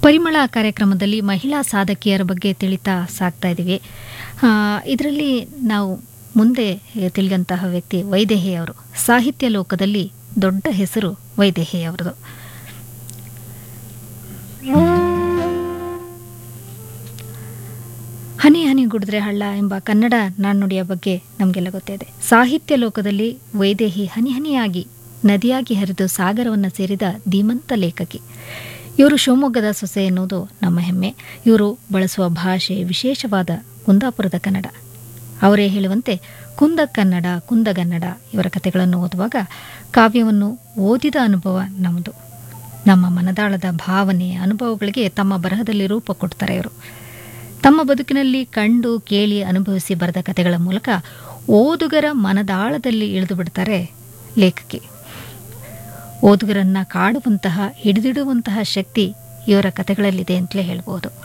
ಪರಿಮಳ ಕಾರ್ಯಕ್ರಮದಲ್ಲಿ ಮಹಿಳಾ ಸಾಧಕಿಯರ ಬಗ್ಗೆ ತಿಳಿತಾ ಸಾಕ್ತಾ ಇದ್ದೀವಿ ಇದರಲ್ಲಿ ನಾವು ಮುಂದೆ ತಿಳಿದಂತಹ ವ್ಯಕ್ತಿ ವೈದೇಹಿ ಅವರು ಸಾಹಿತ್ಯ ಲೋಕದಲ್ಲಿ ದೊಡ್ಡ ಹೆಸರು ವೈದೇಹಿ ಅವರದು ಹನಿ ಹನಿ ಗುಡಿದ್ರೆ ಹಳ್ಳ ಎಂಬ ಕನ್ನಡ ನಾಣ್ಣುಡಿಯ ಬಗ್ಗೆ ನಮಗೆಲ್ಲ ಗೊತ್ತಿದೆ ಸಾಹಿತ್ಯ ಲೋಕದಲ್ಲಿ ವೈದೇಹಿ ಹನಿ ಹನಿಯಾಗಿ ನದಿಯಾಗಿ ಹರಿದು ಸಾಗರವನ್ನು ಸೇರಿದ ಧೀಮಂತ ಲೇಖಕಿ ಇವರು ಶಿವಮೊಗ್ಗದ ಸೊಸೆ ಎನ್ನುವುದು ನಮ್ಮ ಹೆಮ್ಮೆ ಇವರು ಬಳಸುವ ಭಾಷೆ ವಿಶೇಷವಾದ ಕುಂದಾಪುರದ ಕನ್ನಡ ಅವರೇ ಹೇಳುವಂತೆ ಕುಂದ ಕನ್ನಡ ಕುಂದಗನ್ನಡ ಇವರ ಕಥೆಗಳನ್ನು ಓದುವಾಗ ಕಾವ್ಯವನ್ನು ಓದಿದ ಅನುಭವ ನಮ್ಮದು ನಮ್ಮ ಮನದಾಳದ ಭಾವನೆ ಅನುಭವಗಳಿಗೆ ತಮ್ಮ ಬರಹದಲ್ಲಿ ರೂಪ ಕೊಡ್ತಾರೆ ಇವರು ತಮ್ಮ ಬದುಕಿನಲ್ಲಿ ಕಂಡು ಕೇಳಿ ಅನುಭವಿಸಿ ಬರೆದ ಕಥೆಗಳ ಮೂಲಕ ಓದುಗರ ಮನದಾಳದಲ್ಲಿ ಇಳಿದು ಬಿಡ್ತಾರೆ ಲೇಖಕಿ ಓದುಗರನ್ನ ಕಾಡುವಂತಹ ಹಿಡಿದಿಡುವಂತಹ ಶಕ್ತಿ ಇವರ ಕಥೆಗಳಲ್ಲಿದೆ ಅಂತಲೇ ಹೇಳ್ಬೋದು